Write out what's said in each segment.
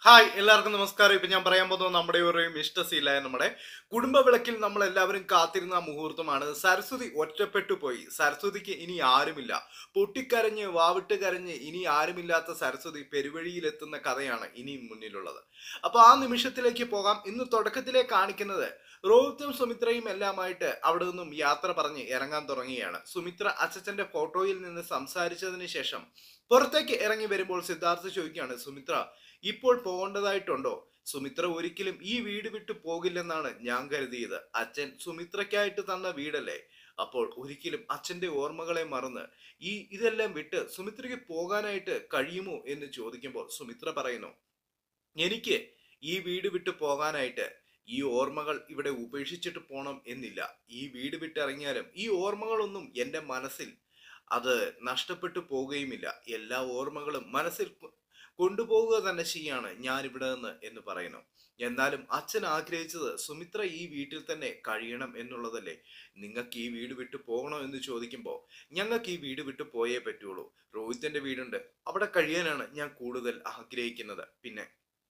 hi എല്ലാവർക്കും നമസ്കാരം ഇപ്പൊ ഞാൻ പറയാൻ പോകുന്നത് നമ്മുടെ ഒരു ഇഷ്ടശീല നമ്മുടെ കുടുംബ വിളക്കിൽ നമ്മൾ എല്ലാവരും കാത്തിരുന്ന ആ മുഹൂർത്തമാണ് സരസ്വതി ഒറ്റപ്പെട്ടു പോയി സരസ്വതിക്ക് ഇനി ആരുമില്ല പൊട്ടിക്കരഞ്ഞ് വാവിട്ട് കരഞ്ഞ് ഇനി ആരുമില്ലാത്ത സരസ്വതി പെരുവഴിയിലെത്തുന്ന കഥയാണ് ഇനി മുന്നിലുള്ളത് അപ്പൊ ആ നിമിഷത്തിലേക്ക് പോകാം ഇന്ന് തുടക്കത്തിലെ കാണിക്കുന്നത് റോഹിത്തും സുമിത്രയും എല്ലാമായിട്ട് അവിടെ നിന്നും യാത്ര പറഞ്ഞ് ഇറങ്ങാൻ തുടങ്ങുകയാണ് സുമിത്ര അച്ഛന്റെ ഫോട്ടോയിൽ നിന്ന് സംസാരിച്ചതിന് ശേഷം പുറത്തേക്ക് ഇറങ്ങി വരുമ്പോൾ സിദ്ധാർത്ഥ് ചോദിക്കുകയാണ് സുമിത്ര ഇപ്പോൾ പോകേണ്ടതായിട്ടുണ്ടോ സുമിത്ര ഒരിക്കലും ഈ വീട് വിട്ടു പോകില്ലെന്നാണ് ഞാൻ കരുതിയത് അച്ഛൻ സുമിത്രയ്ക്കായിട്ട് തന്ന വീടല്ലേ അപ്പോൾ ഒരിക്കലും അച്ഛന്റെ ഓർമ്മകളെ മറന്ന് ഈ ഇതെല്ലാം വിട്ട് സുമിത്രയ്ക്ക് പോകാനായിട്ട് കഴിയുമോ എന്ന് ചോദിക്കുമ്പോൾ സുമിത്ര പറയുന്നു എനിക്ക് ഈ വീട് വിട്ട് പോകാനായിട്ട് ഈ ഓർമ്മകൾ ഇവിടെ ഉപേക്ഷിച്ചിട്ട് പോണം എന്നില്ല ഈ വീട് വിട്ടിറങ്ങിയാലും ഈ ഓർമ്മകളൊന്നും എൻ്റെ മനസ്സിൽ അത് നഷ്ടപ്പെട്ടു പോവുകയുമില്ല എല്ലാ ഓർമ്മകളും മനസ്സിൽ കൊ- കൊണ്ടുപോവുക തന്നെ ചെയ്യാണ് ഞാൻ ഇവിടെ നിന്ന് എന്ന് പറയുന്നു എന്നാലും അച്ഛൻ ആഗ്രഹിച്ചത് സുമിത്ര ഈ വീട്ടിൽ തന്നെ കഴിയണം എന്നുള്ളതല്ലേ നിങ്ങൾക്ക് ഈ വീട് വിട്ടു പോകണോ എന്ന് ചോദിക്കുമ്പോൾ ഞങ്ങൾക്ക് ഈ വീട് വിട്ടു പോയേ പറ്റുള്ളൂ രോഹിത്തിന്റെ വീടുണ്ട് അവിടെ കഴിയാനാണ് ഞാൻ കൂടുതൽ ആഗ്രഹിക്കുന്നത് പിന്നെ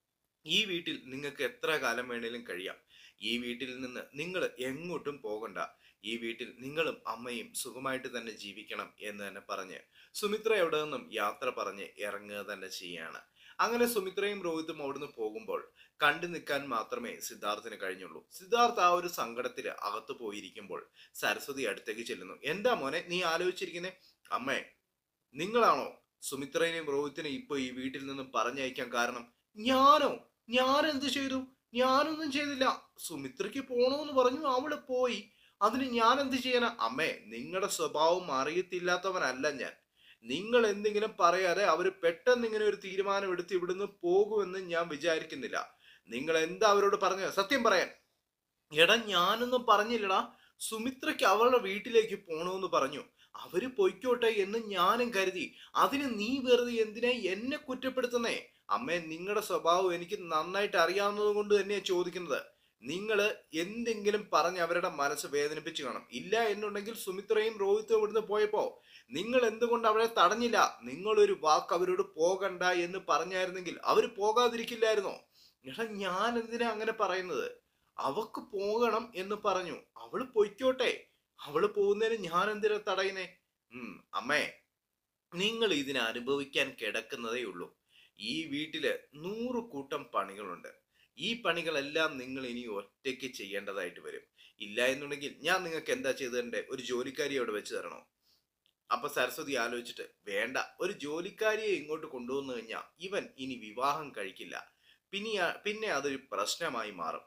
ഈ വീട്ടിൽ നിങ്ങൾക്ക് എത്ര കാലം വേണേലും കഴിയാം ഈ വീട്ടിൽ നിന്ന് നിങ്ങൾ എങ്ങോട്ടും പോകണ്ട ഈ വീട്ടിൽ നിങ്ങളും അമ്മയും സുഖമായിട്ട് തന്നെ ജീവിക്കണം എന്ന് തന്നെ പറഞ്ഞ് സുമിത്ര എവിടെ നിന്നും യാത്ര പറഞ്ഞ് ഇറങ്ങുക തന്നെ ചെയ്യാണ് അങ്ങനെ സുമിത്രയും രോഹിത്തും അവിടുന്ന് പോകുമ്പോൾ കണ്ടു നിൽക്കാൻ മാത്രമേ സിദ്ധാർത്ഥിന് കഴിഞ്ഞുള്ളൂ സിദ്ധാർത്ഥ് ആ ഒരു സങ്കടത്തിൽ അകത്ത് പോയിരിക്കുമ്പോൾ സരസ്വതി അടുത്തേക്ക് ചെല്ലുന്നു എന്താ മോനെ നീ ആലോചിച്ചിരിക്കുന്നേ അമ്മേ നിങ്ങളാണോ സുമിത്രനെയും രോഹിത്തിനെയും ഇപ്പൊ ഈ വീട്ടിൽ നിന്നും പറഞ്ഞയക്കാൻ കാരണം ഞാനോ ഞാൻ എന്ത് ചെയ്തു ഞാനൊന്നും ചെയ്തില്ല സുമിത്രയ്ക്ക് പോണോന്ന് പറഞ്ഞു അവള് പോയി അതിന് ഞാൻ എന്ത് ചെയ്യാനാ അമ്മേ നിങ്ങളുടെ സ്വഭാവം അറിയത്തില്ലാത്തവനല്ല ഞാൻ നിങ്ങൾ എന്തെങ്കിലും പറയാതെ അവര് പെട്ടെന്ന് ഇങ്ങനെ ഒരു തീരുമാനം എടുത്ത് ഇവിടുന്ന് പോകുമെന്ന് ഞാൻ വിചാരിക്കുന്നില്ല നിങ്ങൾ എന്താ അവരോട് പറഞ്ഞത് സത്യം പറയാൻ എടാ ഞാനൊന്നും പറഞ്ഞില്ലടാ സുമിത്രയ്ക്ക് അവളുടെ വീട്ടിലേക്ക് പോണോന്ന് പറഞ്ഞു അവര് പൊയ്ക്കോട്ടെ എന്ന് ഞാനും കരുതി അതിന് നീ വെറുതെ എന്തിനാ എന്നെ കുറ്റപ്പെടുത്തുന്നേ അമ്മേ നിങ്ങളുടെ സ്വഭാവം എനിക്ക് നന്നായിട്ട് അറിയാവുന്നത് കൊണ്ട് തന്നെയാ ചോദിക്കുന്നത് നിങ്ങൾ എന്തെങ്കിലും പറഞ്ഞ് അവരുടെ മനസ്സ് വേദനിപ്പിച്ച് കാണും ഇല്ല എന്നുണ്ടെങ്കിൽ സുമിത്രയും രോഹിത്തും ഇവിടുന്ന് പോയപ്പോ നിങ്ങൾ എന്തുകൊണ്ട് അവരെ തടഞ്ഞില്ല നിങ്ങളൊരു വാക്ക് അവരോട് പോകണ്ട എന്ന് പറഞ്ഞായിരുന്നെങ്കിൽ അവർ പോകാതിരിക്കില്ലായിരുന്നോ എടാ ഞാൻ എന്തിനാ അങ്ങനെ പറയുന്നത് അവക്ക് പോകണം എന്ന് പറഞ്ഞു അവള് പൊയ്ക്കോട്ടെ അവള് പോകുന്നതിന് ഞാൻ എന്തിനാ തടയുന്നേ ഉം അമ്മേ നിങ്ങൾ ഇതിനെ അനുഭവിക്കാൻ കിടക്കുന്നതേ ഉള്ളൂ ഈ വീട്ടില് നൂറ് കൂട്ടം പണികളുണ്ട് ഈ പണികളെല്ലാം നിങ്ങൾ ഇനി ഒറ്റയ്ക്ക് ചെയ്യേണ്ടതായിട്ട് വരും ഇല്ല എന്നുണ്ടെങ്കിൽ ഞാൻ നിങ്ങൾക്ക് എന്താ ചെയ്തു തരണ്ടേ ഒരു ജോലിക്കാരി അവിടെ വെച്ച് തരണോ അപ്പൊ സരസ്വതി ആലോചിച്ചിട്ട് വേണ്ട ഒരു ജോലിക്കാരിയെ ഇങ്ങോട്ട് കൊണ്ടുവന്നു കഴിഞ്ഞാൽ ഇവൻ ഇനി വിവാഹം കഴിക്കില്ല പിന്നെ പിന്നെ അതൊരു പ്രശ്നമായി മാറും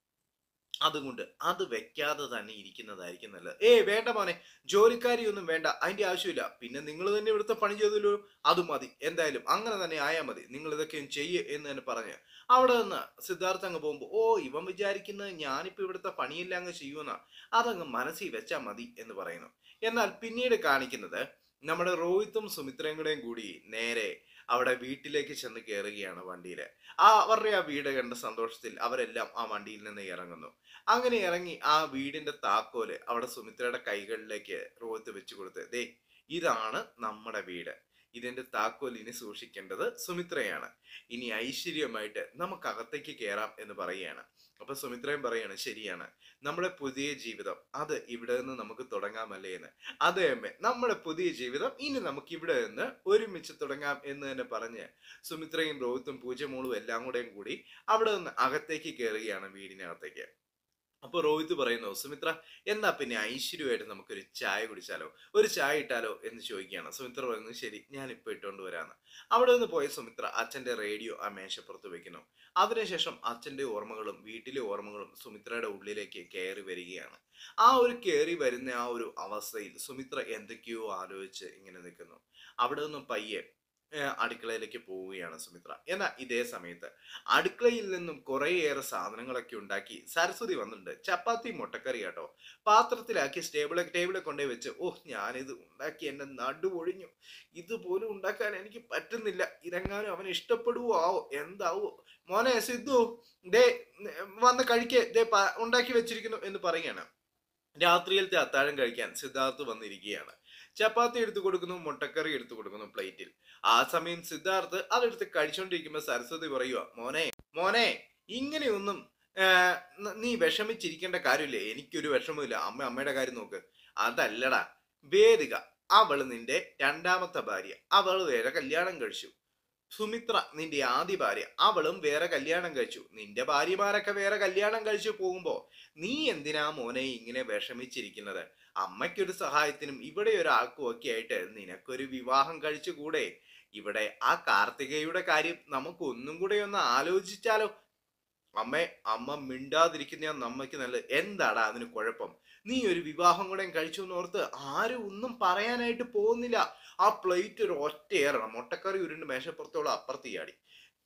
അതുകൊണ്ട് അത് വെക്കാതെ തന്നെ ഇരിക്കുന്നതായിരിക്കും നല്ലത് ഏ വേണ്ട മോനെ ജോലിക്കാരി ഒന്നും വേണ്ട അതിന്റെ ആവശ്യമില്ല പിന്നെ നിങ്ങൾ തന്നെ ഇവിടുത്തെ പണി ചെയ്തല്ലോ അത് മതി എന്തായാലും അങ്ങനെ തന്നെ ആയാൽ മതി നിങ്ങൾ ഇതൊക്കെ ചെയ്യ് എന്ന് തന്നെ പറഞ്ഞ് അവിടെ നിന്ന് സിദ്ധാർത്ഥ അങ്ങ് പോകുമ്പോൾ ഓ ഇവൻ വിചാരിക്കുന്നത് ഞാനിപ്പോ ഇവിടുത്തെ പണിയെല്ലാം അങ്ങ് ചെയ്യുമെന്നാ അതങ്ങ് മനസ്സിൽ വെച്ചാൽ മതി എന്ന് പറയുന്നു എന്നാൽ പിന്നീട് കാണിക്കുന്നത് നമ്മുടെ രോഹിത്തും സുമിത്രയും കൂടെയും കൂടി നേരെ അവിടെ വീട്ടിലേക്ക് ചെന്ന് കയറുകയാണ് വണ്ടിയിൽ ആ അവരുടെ ആ വീട് കണ്ട സന്തോഷത്തിൽ അവരെല്ലാം ആ വണ്ടിയിൽ നിന്ന് ഇറങ്ങുന്നു അങ്ങനെ ഇറങ്ങി ആ വീടിന്റെ താക്കോല് അവിടെ സുമിത്രയുടെ കൈകളിലേക്ക് രോഹിത്ത് വെച്ചു കൊടുത്ത് ദേ ഇതാണ് നമ്മുടെ വീട് ഇതിന്റെ താക്കോൽ ഇനി സൂക്ഷിക്കേണ്ടത് സുമിത്രയാണ് ഇനി ഐശ്വര്യമായിട്ട് നമുക്ക് അകത്തേക്ക് കയറാം എന്ന് പറയുകയാണ് അപ്പൊ സുമിത്രയും പറയാണ് ശരിയാണ് നമ്മുടെ പുതിയ ജീവിതം അത് ഇവിടെ നിന്ന് നമുക്ക് തുടങ്ങാമല്ലേ എന്ന് അതെ അമ്മേ നമ്മുടെ പുതിയ ജീവിതം ഇനി നമുക്ക് ഇവിടെ നിന്ന് ഒരുമിച്ച് തുടങ്ങാം എന്ന് തന്നെ പറഞ്ഞ് സുമിത്രയും രോഹിത്തും പൂജമോളും എല്ലാം കൂടെയും കൂടി അവിടെ നിന്ന് അകത്തേക്ക് കയറുകയാണ് വീടിനകത്തേക്ക് അപ്പൊ രോഹിത് പറയുന്നു സുമിത്ര എന്നാ പിന്നെ ഐശ്വര്യമായിട്ട് നമുക്കൊരു ചായ കുടിച്ചാലോ ഒരു ചായ ഇട്ടാലോ എന്ന് ചോദിക്കുകയാണ് സുമിത്ര പറയുന്നു ശരി ഞാൻ ഇപ്പൊ ഇട്ടുകൊണ്ട് വരാന്ന് അവിടെ നിന്ന് പോയ സുമിത്ര അച്ഛന്റെ റേഡിയോ ആ മേശപ്പുറത്ത് വെക്കുന്നു അതിനുശേഷം അച്ഛന്റെ ഓർമ്മകളും വീട്ടിലെ ഓർമ്മകളും സുമിത്രയുടെ ഉള്ളിലേക്ക് കയറി വരികയാണ് ആ ഒരു കയറി വരുന്ന ആ ഒരു അവസ്ഥയിൽ സുമിത്ര എന്തൊക്കെയോ ആലോചിച്ച് ഇങ്ങനെ നിൽക്കുന്നു അവിടെ നിന്നും പയ്യെ ഏഹ്, അടുക്കളയിലേക്ക് പോവുകയാണ് സുമിത്ര എന്നാൽ ഇതേ സമയത്ത് അടുക്കളയിൽ നിന്നും കുറേയേറെ സാധനങ്ങളൊക്കെ ഉണ്ടാക്കി സരസ്വതി വന്നിട്ടുണ്ട് ചപ്പാത്തി മുട്ടക്കറി കേട്ടോ പാത്രത്തിലാക്കി സ്റ്റേബിളെ ടേബിളെ കൊണ്ടേ വെച്ച് ഓ ഞാനിത് ഉണ്ടാക്കി എൻ്റെ നടു ഒഴിഞ്ഞു ഇതുപോലും ഉണ്ടാക്കാൻ എനിക്ക് പറ്റുന്നില്ല ഇതെങ്ങാനും അവന് ഇഷ്ടപ്പെടുവോ ആവോ എന്താവോ മോനെ സിദ്ധു ദേ വന്ന് കഴിക്കേ ദേ പ- ഉണ്ടാക്കി വെച്ചിരിക്കുന്നു എന്ന് പറയുകയാണ് രാത്രിയിലത്തെ അത്താഴം കഴിക്കാൻ സിദ്ധാർത്ഥ് വന്നിരിക്കുകയാണ് ചപ്പാത്തി എടുത്തു കൊടുക്കുന്നു മുട്ടക്കറി എടുത്തു കൊടുക്കുന്നു പ്ലേറ്റിൽ ആ സമയം സിദ്ധാർത്ഥ് അതെടുത്ത് കഴിച്ചോണ്ടിരിക്കുമ്പോ സരസ്വതി പറയുക മോനെ മോനെ ഇങ്ങനെയൊന്നും ആ, ന- നീ വിഷമിച്ചിരിക്കേണ്ട കാര്യമില്ല എനിക്കൊരു വിഷമമില്ല അമ്മ അമ്മയുടെ കാര്യം നോക്ക് അതല്ലടാ വേദിക അവള് നിന്റെ രണ്ടാമത്തെ ഭാര്യ അവള് വേറെ കല്യാണം കഴിച്ചു സുമിത്ര നിന്റെ ആദ്യ ഭാര്യ അവളും വേറെ കല്യാണം കഴിച്ചു നിന്റെ ഭാര്യമാരൊക്കെ വേറെ കല്യാണം കഴിച്ചു പോകുമ്പോ നീ എന്തിനാ മോനെ ഇങ്ങനെ വിഷമിച്ചിരിക്കുന്നത് അമ്മയ്ക്കൊരു സഹായത്തിനും ഇവിടെ ഒരാൾക്കും ഒക്കെ ആയിട്ട് നിനക്കൊരു വിവാഹം കഴിച്ചുകൂടെ ഇവിടെ ആ കാർത്തികയുടെ കാര്യം നമുക്ക് ഒന്നും കൂടെ ഒന്ന് ആലോചിച്ചാലോ അമ്മേ അമ്മ മിണ്ടാതിരിക്കുന്ന നമ്മയ്ക്ക് നല്ലത് എന്താടാ അതിന് കുഴപ്പം നീ ഒരു വിവാഹം കൂടെ കഴിച്ചു എന്ന് ഓർത്ത് ആരും ഒന്നും പറയാനായിട്ട് പോകുന്നില്ല ആ പ്ലേറ്റ് ഒരു ഒറ്റയേറണം മുട്ടക്കറി ഉരുണ്ട് മേശപ്പുറത്തോളം അപ്പുറത്ത് ചാടി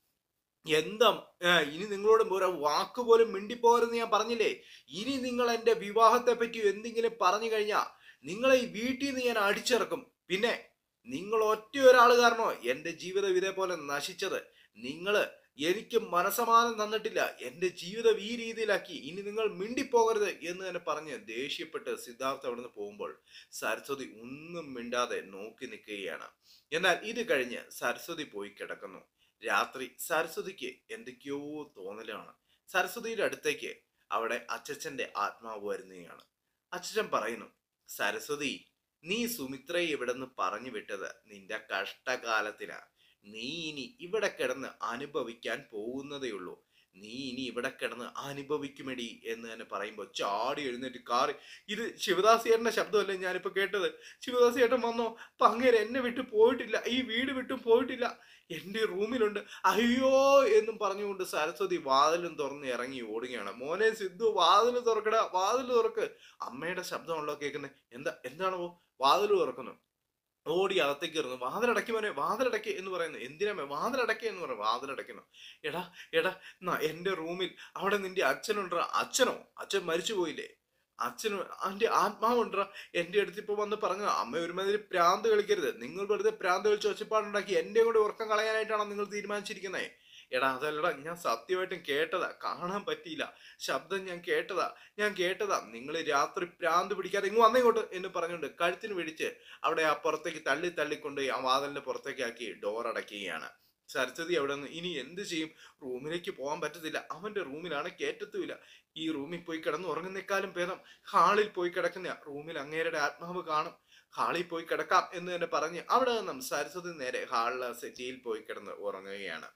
എന്താ ആ, ഇനി നിങ്ങളോട് ഒരു വാക്ക് പോലും മിണ്ടിപ്പോരെന്ന് ഞാൻ പറഞ്ഞില്ലേ ഇനി നിങ്ങൾ എന്റെ വിവാഹത്തെ പറ്റി എന്തെങ്കിലും പറഞ്ഞു കഴിഞ്ഞാ നിങ്ങളെ ഈ വീട്ടിൽ നിന്ന് ഞാൻ അടിച്ചിറക്കും പിന്നെ നിങ്ങൾ ഒറ്റ ഒരാൾ കാരണോ എന്റെ ജീവിതം ഇതേപോലെ നശിച്ചത് നിങ്ങള് എനിക്ക് മനസമാനം തന്നിട്ടില്ല എന്റെ ജീവിതം ഈ രീതിയിലാക്കി ഇനി നിങ്ങൾ മിണ്ടിപ്പോകരുത് എന്ന് തന്നെ പറഞ്ഞ് ദേഷ്യപ്പെട്ട് സിദ്ധാർത്ഥ അവിടുന്ന് പോകുമ്പോൾ സരസ്വതി ഒന്നും മിണ്ടാതെ നോക്കി നിൽക്കുകയാണ് എന്നാൽ ഇത് കഴിഞ്ഞ് സരസ്വതി പോയി കിടക്കുന്നു രാത്രി സരസ്വതിക്ക് എന്തൊക്കെയോ തോന്നലാണ് സരസ്വതിയുടെ അടുത്തേക്ക് അവിടെ അച്ചച്ചന്റെ ആത്മാവ് വരുന്നതാണ് അച്ചച്ചൻ പറയുന്നു സരസ്വതി നീ സുമിത്രയെ ഇവിടെ നിന്ന് പറഞ്ഞു വിട്ടത് നിന്റെ കഷ്ടകാലത്തിനാ നീ ഇനി ഇവിടെ കിടന്ന് അനുഭവിക്കാൻ പോകുന്നതേ ഉള്ളൂ നീ ഇനി ഇവിടെ കിടന്ന് അനുഭവിക്കുമെടി എന്ന് തന്നെ പറയുമ്പോൾ ചാടി എഴുന്നേറ്റ് കാറി ഇത് ശിവദാസിയേട്ടന്റെ ശബ്ദമല്ലേ ഞാനിപ്പോ കേട്ടത് ശിവദാസിയേട്ടൻ വന്നോ പങ്ങേര് എന്നെ വിട്ടു പോയിട്ടില്ല ഈ വീട് വിട്ടും പോയിട്ടില്ല എന്റെ റൂമിലുണ്ട് അയ്യോ എന്നും പറഞ്ഞുകൊണ്ട് സരസ്വതി വാതിലും തുറന്ന് ഇറങ്ങി ഓടുകയാണ് മോനെ സിദ്ധു വാതിൽ തുറക്കടാ വാതിൽ തുറക്ക് അമ്മയുടെ ശബ്ദമാണല്ലോ കേൾക്കുന്നത് എന്താ എന്താണോ വാതിൽ തുറക്കുന്നു ഓടി അകത്തേക്ക് കയറുന്നു വാതിലടക്കി മോനെ വാതിലടക്കി എന്ന് പറയുന്നു എന്തിനാ വാതിലടക്കി എന്ന് പറയും വാതിലടയ്ക്കുന്നു എടാ എടാ എന്നാ എന്റെ റൂമിൽ അവിടെ നിന്റെ അച്ഛനുണ്ടോ അച്ഛനോ അച്ഛൻ മരിച്ചു പോയില്ലേ അച്ഛനും അവന്റെ ആത്മാവുണ്ടോ എന്റെ അടുത്ത് ഇപ്പൊ വന്ന് പറഞ്ഞു അമ്മ ഒരുമാതിരി പ്രാന്ത് കളിക്കരുത് നിങ്ങൾ വെറുതെ പ്രാന്ത് കളിച്ച് ഒച്ചപ്പാടുണ്ടാക്കി എന്റെ കൂടെ ഉറക്കം കളയാനായിട്ടാണോ നിങ്ങൾ തീരുമാനിച്ചിരിക്കുന്നത് എടാ അതല്ലടാ ഞാൻ സത്യമായിട്ടും കേട്ടതാ കാണാൻ പറ്റിയില്ല ശബ്ദം ഞാൻ കേട്ടതാ ഞാൻ കേട്ടതാ നിങ്ങൾ രാത്രി പ്രാന്ത് പിടിക്കാതെ ഇങ്ങ് വന്നിങ്ങോട്ട് എന്ന് പറഞ്ഞുകൊണ്ട് കഴുത്തിന് പിടിച്ച് അവിടെ ആ പുറത്തേക്ക് തള്ളി തള്ളിക്കൊണ്ട് ആ വാതിലിന്റെ പുറത്തേക്കാക്കി ഡോർ അടയ്ക്കുകയാണ് സരസ്വതി അവിടെ നിന്ന് ഇനി എന്ത് ചെയ്യും റൂമിലേക്ക് പോകാൻ പറ്റത്തില്ല അവന്റെ റൂമിലാണ് കയറ്റത്തുമില്ല ഈ റൂമിൽ പോയി കിടന്ന് ഉറങ്ങുന്നേക്കാളും ഭേദം ഹാളിൽ പോയി കിടക്കുന്ന റൂമിൽ അങ്ങേരുടെ ആത്മാവ് കാണും ഹാളിൽ പോയി കിടക്കാം എന്ന് തന്നെ പറഞ്ഞ് അവിടെ നിന്നും സരസ്വതി നേരെ ഹാളിലെ സെറ്റിയിൽ പോയി കിടന്ന് ഉറങ്ങുകയാണ്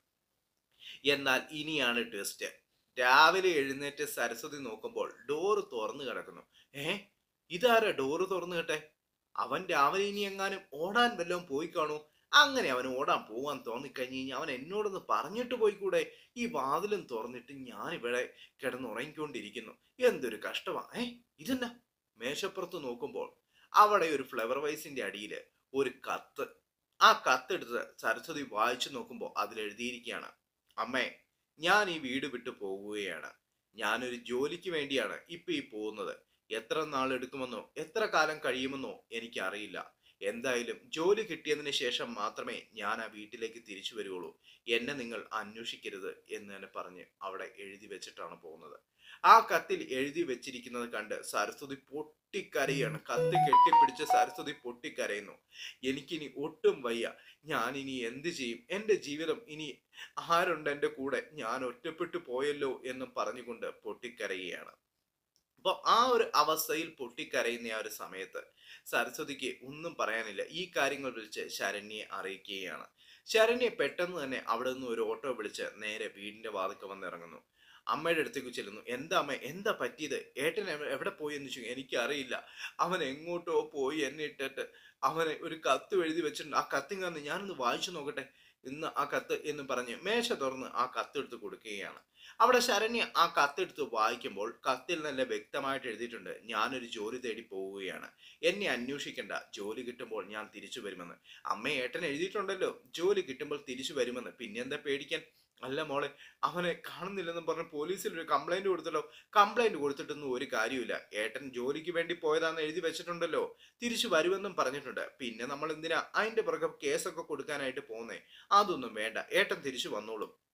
എന്നാൽ ഇനിയാണ് ട്വിസ്റ്റ് രാവിലെ എഴുന്നേറ്റ് സരസ്വതി നോക്കുമ്പോൾ ഡോറ് തുറന്നു കിടക്കുന്നു ഏ ഇതാരാ ഡോറ് തുറന്നു കേട്ടെ അവൻ രാവിലെ ഇനി എങ്ങാനും ഓടാൻ വല്ലതും പോയി കാണൂ അങ്ങനെ അവൻ ഓടാൻ പോവാൻ തോന്നിക്കഴിഞ്ഞ് കഴിഞ്ഞാൽ അവൻ എന്നോടൊന്ന് പറഞ്ഞിട്ട് പോയിക്കൂടെ ഈ വാതിലും തുറന്നിട്ട് ഞാൻ ഇവിടെ കിടന്ന് ഉറങ്ങിക്കൊണ്ടിരിക്കുന്നു എന്തൊരു കഷ്ടമാ ഏ ഇതെന്നാ മേശപ്പുറത്ത് നോക്കുമ്പോൾ അവിടെ ഒരു ഫ്ലവർ വൈസിന്റെ അടിയിൽ ഒരു കത്ത് ആ കത്തെടുത്ത് സരസ്വതി വായിച്ചു നോക്കുമ്പോൾ അതിൽ എഴുതിയിരിക്കുകയാണ് അമ്മേ ഞാൻ ഈ വീട് വിട്ടു പോകുകയാണ് ഞാനൊരു ജോലിക്ക് വേണ്ടിയാണ് ഇപ്പൊ ഈ പോകുന്നത് എത്ര നാൾ എടുക്കുമെന്നോ എത്ര കാലം കഴിയുമെന്നോ എനിക്കറിയില്ല എന്തായാലും ജോലി കിട്ടിയതിന് ശേഷം മാത്രമേ ഞാൻ ആ വീട്ടിലേക്ക് തിരിച്ചു വരികയുള്ളൂ എന്നെ നിങ്ങൾ അന്വേഷിക്കരുത് എന്ന് തന്നെ പറഞ്ഞ് അവിടെ എഴുതി വെച്ചിട്ടാണ് പോകുന്നത് ആ കത്തിൽ എഴുതി വെച്ചിരിക്കുന്നത് കണ്ട് സരസ്വതി പൊട്ടിക്കരയാണ് കത്ത് കെട്ടിപ്പിടിച്ച് സരസ്വതി പൊട്ടിക്കരയുന്നു എനിക്കിനി ഒട്ടും വയ്യ ഞാൻ ഇനി എന്ത് ചെയ്യും എൻ്റെ ജീവിതം ഇനി ആരുണ്ട് എൻ്റെ കൂടെ ഞാൻ ഒറ്റപ്പെട്ടു പോയല്ലോ എന്നും പറഞ്ഞുകൊണ്ട് പൊട്ടിക്കരയുകയാണ് അപ്പോൾ ആ ഒരു അവസ്ഥയിൽ പൊട്ടിക്കരയുന്ന ആ ഒരു സമയത്ത് സരസ്വതിക്ക് ഒന്നും പറയാനില്ല ഈ കാര്യങ്ങൾ വിളിച്ച് ശരണ്യെ അറിയിക്കുകയാണ് ശരണ്യെ പെട്ടെന്ന് തന്നെ അവിടെ നിന്ന് ഒരു ഓട്ടോ വിളിച്ച് നേരെ വീടിന്റെ വാതിൽക്ക് വന്നിറങ്ങുന്നു അമ്മയുടെ അടുത്തേക്ക് ചെല്ലുന്നു എന്താ അമ്മ എന്താ പറ്റിയത് ഏട്ടൻ എവ- എവിടെ പോയി എന്ന് ചോദിച്ചു എനിക്കറിയില്ല അവൻ എങ്ങോട്ടോ പോയി എന്നെ ഇട്ടിട്ട് അവന് ഒരു കത്ത് എഴുതി വെച്ചിട്ടുണ്ട് ആ കത്തിങ്ങന്ന് ഞാനൊന്ന് വായിച്ചു നോക്കട്ടെ ഇന്ന് ആ കത്ത് എന്ന് പറഞ്ഞ് മേശ തുറന്ന് ആ കത്ത് എടുത്ത് കൊടുക്കുകയാണ് അവിടെ ശരണ്യ ആ കത്തെടുത്ത് വായിക്കുമ്പോൾ കത്തിൽ നല്ല വ്യക്തമായിട്ട് എഴുതിയിട്ടുണ്ട് ഞാനൊരു ജോലി തേടി പോവുകയാണ് എന്നെ അന്വേഷിക്കണ്ട ജോലി കിട്ടുമ്പോൾ ഞാൻ തിരിച്ചു വരുമെന്ന് അമ്മ ഏട്ടൻ എഴുതിയിട്ടുണ്ടല്ലോ ജോലി കിട്ടുമ്പോൾ തിരിച്ചു വരുമെന്ന് പിന്നെന്താ പേടിക്കാൻ അല്ല മോളെ അവനെ കാണുന്നില്ലെന്നും പറഞ്ഞ് പോലീസിൽ ഒരു കംപ്ലൈന്റ് കൊടുത്തല്ലോ കംപ്ലൈന്റ് കൊടുത്തിട്ടൊന്നും ഒരു കാര്യമില്ല ഏട്ടൻ ജോലിക്ക് വേണ്ടി പോയതാന്ന് എഴുതി വെച്ചിട്ടുണ്ടല്ലോ തിരിച്ചു വരുമെന്നും പറഞ്ഞിട്ടുണ്ട് പിന്നെ നമ്മൾ എന്തിനാ അതിന്റെ പുറകെ കേസൊക്കെ കൊടുക്കാനായിട്ട് പോകുന്നേ അതൊന്നും വേണ്ട ഏട്ടൻ തിരിച്ചു വന്നോളും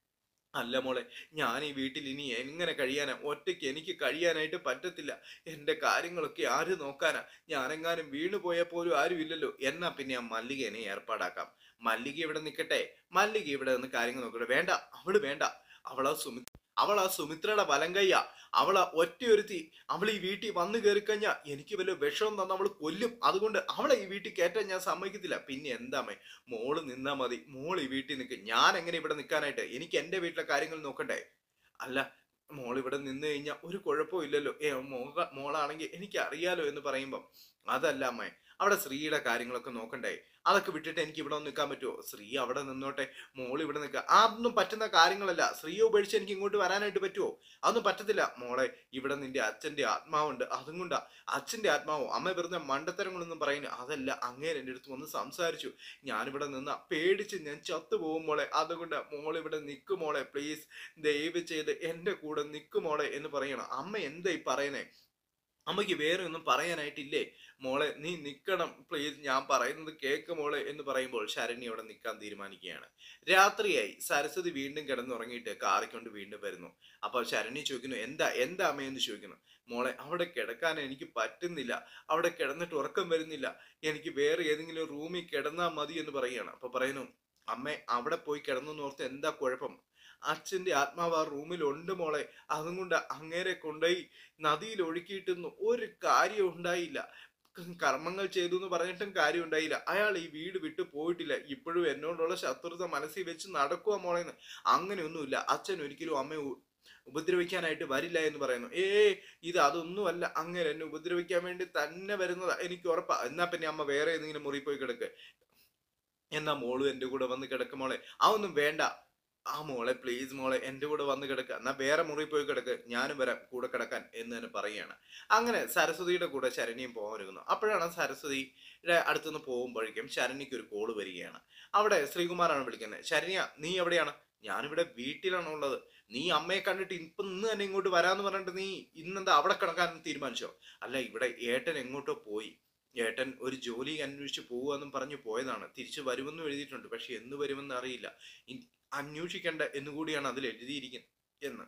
അല്ല മോളെ ഞാൻ ഈ വീട്ടിൽ ഇനി എങ്ങനെ കഴിയാനാ ഒറ്റയ്ക്ക് എനിക്ക് കഴിയാനായിട്ട് പറ്റത്തില്ല എന്റെ കാര്യങ്ങളൊക്കെ ആര് നോക്കാനാ ഞാനെങ്ങാനും വീണു പോയാൽ പോലും ആരും ഇല്ലല്ലോ എന്നാ പിന്നെ ആ മല്ലികനെ ഏർപ്പാടാക്കാം മല്ലിക ഇവിടെ നിൽക്കട്ടെ മല്ലിക ഇവിടെ നിന്ന് കാര്യങ്ങൾ നോക്കട്ടെ വേണ്ട അവള് വേണ്ട അവളാ സുമി അവളാ സുമിത്രയുടെ വലം കയ്യാ അവളാ ഒറ്റയൊരുത്തി അവൾ ഈ വീട്ടിൽ വന്നു കയറി കഴിഞ്ഞാൽ എനിക്ക് വല്ല വിഷം തന്ന് അവൾ കൊല്ലും അതുകൊണ്ട് അവളെ ഈ വീട്ടിൽ കയറ്റാൻ ഞാൻ സമ്മതിക്കത്തില്ല പിന്നെ എന്താമേ മോള് നിന്നാ മതി മോൾ ഈ വീട്ടിൽ നിൽക്കും ഞാൻ എങ്ങനെ ഇവിടെ നിൽക്കാനായിട്ട് എനിക്ക് എന്റെ വീട്ടിലെ കാര്യങ്ങൾ നോക്കണ്ടേ അല്ല മോൾ ഇവിടെ നിന്ന് കഴിഞ്ഞാൽ ഒരു കുഴപ്പവും ഇല്ലല്ലോ ഏ മോക മോളാണെങ്കിൽ എനിക്ക് അറിയാലോ എന്ന് പറയുമ്പം അതല്ല അമ്മേ അവിടെ സ്ത്രീയുടെ കാര്യങ്ങളൊക്കെ നോക്കണ്ടേ അതൊക്കെ വിട്ടിട്ട് എനിക്ക് ഇവിടെ ഒന്ന് നിൽക്കാൻ പറ്റുമോ സ്ത്രീ അവിടെ നിന്നോട്ടെ മോൾ ഇവിടെ നിൽക്കുക അതൊന്നും പറ്റുന്ന കാര്യങ്ങളല്ല സ്ത്രീയെ ഉപേക്ഷിച്ച് എനിക്ക് ഇങ്ങോട്ട് വരാനായിട്ട് പറ്റുമോ അതൊന്നും പറ്റത്തില്ല മോളെ ഇവിടെ നിന്റെ അച്ഛന്റെ ആത്മാവുണ്ട് അതും കൊണ്ടാ അച്ഛന്റെ ആത്മാവോ അമ്മ വെറുതെ മണ്ടത്തരങ്ങളൊന്നും പറയുന്നു അതല്ല അങ്ങേര് എൻ്റെ അടുത്ത് വന്ന് സംസാരിച്ചു ഞാനിവിടെ നിന്ന പേടിച്ച് ഞാൻ ചത്തുപോകും മോളെ അതുകൊണ്ട് മോൾ ഇവിടെ നിൽക്കും മോളെ പ്ലീസ് ദയവ് ചെയ്ത് എൻ്റെ കൂടെ നിൽക്കും മോളെ എന്ന് പറയണം അമ്മ എന്താ ഈ പറയുന്നേ അമ്മയ്ക്ക് വേറെ ഒന്നും പറയാനായിട്ടില്ലേ മോളെ നീ നിൽക്കണം പ്ലീസ് ഞാൻ പറയുന്നത് കേക്ക് മോളെ എന്ന് പറയുമ്പോൾ ശരണ്യ അവിടെ നിൽക്കാൻ തീരുമാനിക്കുകയാണ് രാത്രിയായി സരസ്വതി വീണ്ടും കിടന്നുറങ്ങിയിട്ട് കാറിക്കൊണ്ട് വീണ്ടും വരുന്നു അപ്പോൾ ശരണ്യ ചോദിക്കുന്നു എന്താ എന്താ അമ്മയെന്ന് ചോദിക്കുന്നു മോളെ അവിടെ കിടക്കാൻ എനിക്ക് പറ്റുന്നില്ല അവിടെ കിടന്നിട്ട് ഉറക്കം വരുന്നില്ല എനിക്ക് വേറെ ഏതെങ്കിലും റൂമിൽ കിടന്നാൽ മതി എന്ന് പറയുകയാണ് അപ്പൊ പറയുന്നു അമ്മേ അവിടെ പോയി കിടന്നു ഓർത്ത് എന്താ കുഴപ്പം അച്ഛന്റെ ആത്മാവ് ആ റൂമിലുണ്ട് മോളെ അതും കൊണ്ട് അങ്ങേരെ കൊണ്ടുപോയി നദിയിൽ ഒഴുക്കിയിട്ടൊന്നും ഒരു കാര്യം ഉണ്ടായില്ല കർമ്മങ്ങൾ ചെയ്തു എന്ന് പറഞ്ഞിട്ടും കാര്യം ഉണ്ടായില്ല അയാൾ ഈ വീട് വിട്ടു പോയിട്ടില്ല ഇപ്പോഴും എന്നോടുള്ള ശത്രുത മനസ്സിൽ വെച്ച് നടക്കുക മോളെന്ന് അങ്ങനെയൊന്നുമില്ല അച്ഛൻ ഒരിക്കലും അമ്മയെ ഉ- ഉപദ്രവിക്കാനായിട്ട് വരില്ല എന്ന് പറയുന്നു ഏ ഇത് അതൊന്നുമല്ല അങ്ങനെ എന്നെ ഉപദ്രവിക്കാൻ വേണ്ടി തന്നെ വരുന്നതാ എനിക്ക് ഉറപ്പാ എന്നാ പിന്നെ അമ്മ വേറെ ഏതെങ്കിലും മുറി പോയി കിടക്ക് എന്നാ മോളും എൻ്റെ കൂടെ വന്ന് കിടക്ക് മോളെ അതൊന്നും വേണ്ട ആ മോളെ പ്ലീസ് മോളെ എൻ്റെ കൂടെ വന്ന് കിടക്കുക എന്നാ വേറെ മുറി പോയി കിടക്ക് ഞാനും വരാം കൂടെ കിടക്കാൻ എന്ന് തന്നെ പറയുകയാണ് അങ്ങനെ സരസ്വതിയുടെ കൂടെ ശരണ്യം പോകാൻ ഒരുങ്ങുന്നു അപ്പോഴാണ് സരസ്വതിയുടെ അടുത്തുനിന്ന് പോകുമ്പോഴേക്കും ശരണ്യക്ക് ഒരു കോള് വരികയാണ് അവിടെ ശ്രീകുമാറാണ് വിളിക്കുന്നത് ശരണ്യ നീ എവിടെയാണ് ഞാനിവിടെ വീട്ടിലാണ് ഉള്ളത് നീ അമ്മയെ കണ്ടിട്ട് ഇപ്പൊ ഇന്ന് തന്നെ ഇങ്ങോട്ട് വരാന്ന് പറഞ്ഞിട്ട് നീ ഇന്നെന്താ അവിടെ കിടക്കാൻ തീരുമാനിച്ചോ അല്ല ഇവിടെ ഏട്ടൻ എങ്ങോട്ടോ പോയി ഏട്ടൻ ഒരു ജോലി അന്വേഷിച്ച് പോവാന്നും പറഞ്ഞു പോയതാണ് തിരിച്ചു വരുമെന്നും എഴുതിയിട്ടുണ്ട് പക്ഷെ എന്ന് വരുമെന്ന് അറിയില്ല ഇ- അന്വേഷിക്കണ്ട എന്നുകൂടിയാണ് അതിൽ എഴുതിയിരിക്കുന്നത് എന്ന്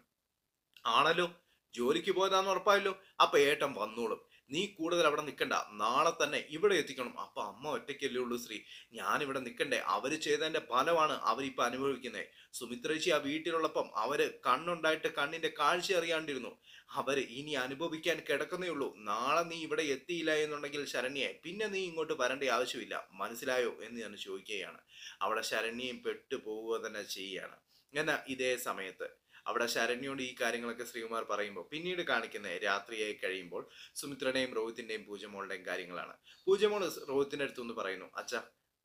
ആണല്ലോ ജോലിക്ക് പോയതാന്ന് ഉറപ്പായല്ലോ അപ്പൊ ഏട്ടൻ വന്നോളും നീ കൂടുതൽ അവിടെ നിൽക്കണ്ട നാളെ തന്നെ ഇവിടെ എത്തിക്കണം അപ്പൊ അമ്മ ഒറ്റയ്ക്കല്ലേ ഉള്ളൂ ശ്രീ ഞാൻ ഇവിടെ നിൽക്കണ്ടേ അവര് ചെയ്തതിന്റെ ഫലമാണ് അവരിപ്പൊ അനുഭവിക്കുന്നത് സുമിത്രേച്ചി ആ വീട്ടിലുള്ളപ്പം അവര് കണ്ണുണ്ടായിട്ട് കണ്ണിന്റെ കാഴ്ച അറിയാണ്ടിരുന്നു അവര് ഇനി അനുഭവിക്കാൻ കിടക്കുന്നേ ഉള്ളൂ നാളെ നീ ഇവിടെ എത്തിയില്ല എന്നുണ്ടെങ്കിൽ ശരണ്യെ പിന്നെ നീ ഇങ്ങോട്ട് വരേണ്ട ആവശ്യമില്ല മനസ്സിലായോ എന്ന് ഞാൻ ചോദിക്കുകയാണ് അവിടെ ശരണ്യയും പെട്ടു പോവുക തന്നെ ചെയ്യുകയാണ് എന്നാൽ ഇതേ സമയത്ത് അവിടെ ശരണ്യോട് ഈ കാര്യങ്ങളൊക്കെ ശ്രീകുമാർ പറയുമ്പോൾ പിന്നീട് കാണിക്കുന്ന രാത്രിയായി കഴിയുമ്പോൾ സുമിത്രയുടെയും രോഹിത്തിന്റെയും പൂജമോളുടെയും കാര്യങ്ങളാണ് പൂജമോള് രോഹിത്തിന്റെ അടുത്തുനിന്ന് പറയുന്നു അച്ഛാ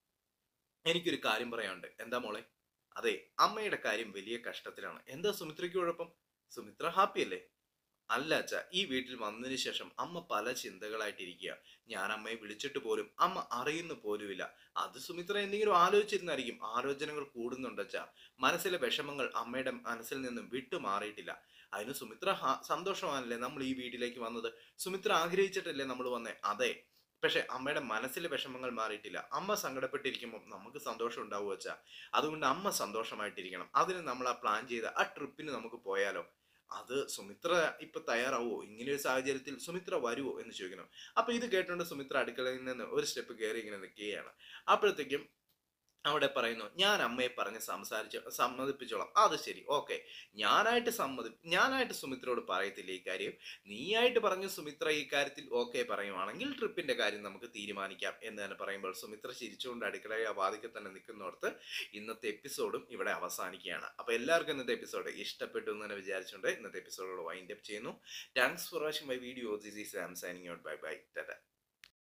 എനിക്കൊരു കാര്യം പറയാനുണ്ട് എന്താ മോളെ അതെ അമ്മയുടെ കാര്യം വലിയ കഷ്ടത്തിലാണ് എന്താ സുമിത്രയ്ക്ക് കുഴപ്പം സുമിത്ര ഹാപ്പി അല്ലേ അല്ല അച്ഛ ഈ വീട്ടിൽ വന്നതിന് ശേഷം അമ്മ പല ചിന്തകളായിട്ടിരിക്കുക ഞാൻ അമ്മയെ വിളിച്ചിട്ട് പോലും അമ്മ അറിയുന്നു പോലുമില്ല അത് സുമിത്ര എന്തെങ്കിലും ആലോചിച്ചിരുന്നായിരിക്കും ആലോചനകൾ കൂടുന്നുണ്ട് അച്ഛ മനസ്സിലെ വിഷമങ്ങൾ അമ്മയുടെ മനസ്സിൽ നിന്നും വിട്ടു മാറിയിട്ടില്ല അതിന് സുമിത്ര ഹാ- സന്തോഷമാണല്ലേ നമ്മൾ ഈ വീട്ടിലേക്ക് വന്നത് സുമിത്ര ആഗ്രഹിച്ചിട്ടല്ലേ നമ്മൾ വന്നേ അതെ പക്ഷെ അമ്മയുടെ മനസ്സിലെ വിഷമങ്ങൾ മാറിയിട്ടില്ല അമ്മ സങ്കടപ്പെട്ടിരിക്കുമ്പോൾ നമുക്ക് സന്തോഷം ഉണ്ടാവും വെച്ചാ അതുകൊണ്ട് അമ്മ സന്തോഷമായിട്ടിരിക്കണം അതിന് നമ്മൾ ആ പ്ലാൻ ചെയ്ത ആ ട്രിപ്പിന് നമുക്ക് പോയാലോ അത് സുമിത്ര ഇപ്പൊ തയ്യാറാവോ ഇങ്ങനെ ഒരു സാഹചര്യത്തിൽ സുമിത്ര വരുവോ എന്ന് ചോദിക്കണം അപ്പൊ ഇത് കേട്ടുകൊണ്ട് സുമിത്ര അടുക്കളയിൽ നിന്ന് ഒരു സ്റ്റെപ്പ് കയറി ഇങ്ങനെ നിൽക്കുകയാണ് അപ്പോഴത്തേക്കും അവിടെ പറയുന്നു ഞാൻ അമ്മയെ പറഞ്ഞ് സംസാരിച്ച് സമ്മതിപ്പിച്ചോളാം അത് ശരി ഓക്കെ ഞാനായിട്ട് സമ്മതി ഞാനായിട്ട് സുമിത്രയോട് പറയത്തില്ല ഈ കാര്യം നീയായിട്ട് പറഞ്ഞു സുമിത്ര ഈ കാര്യത്തിൽ ഓക്കെ പറയുവാണെങ്കിൽ ട്രിപ്പിന്റെ കാര്യം നമുക്ക് തീരുമാനിക്കാം എന്ന് തന്നെ പറയുമ്പോൾ സുമിത്ര ചിരിച്ചുകൊണ്ട് അടുക്കളയെ വാതിക്കൽ തന്നെ നിൽക്കുന്നോർത്ത് ഇന്നത്തെ എപ്പിസോഡും ഇവിടെ അവസാനിക്കുകയാണ് അപ്പൊ എല്ലാവർക്കും ഇന്നത്തെ എപ്പിസോഡ് ഇഷ്ടപ്പെട്ടു എന്ന് തന്നെ വിചാരിച്ചുകൊണ്ട് ഇന്നത്തെ എപ്പിസോഡോട് വൈൻഡ് അപ്പ് ചെയ്യുന്നു thanks for watching my video this is am signing out bye bye Tata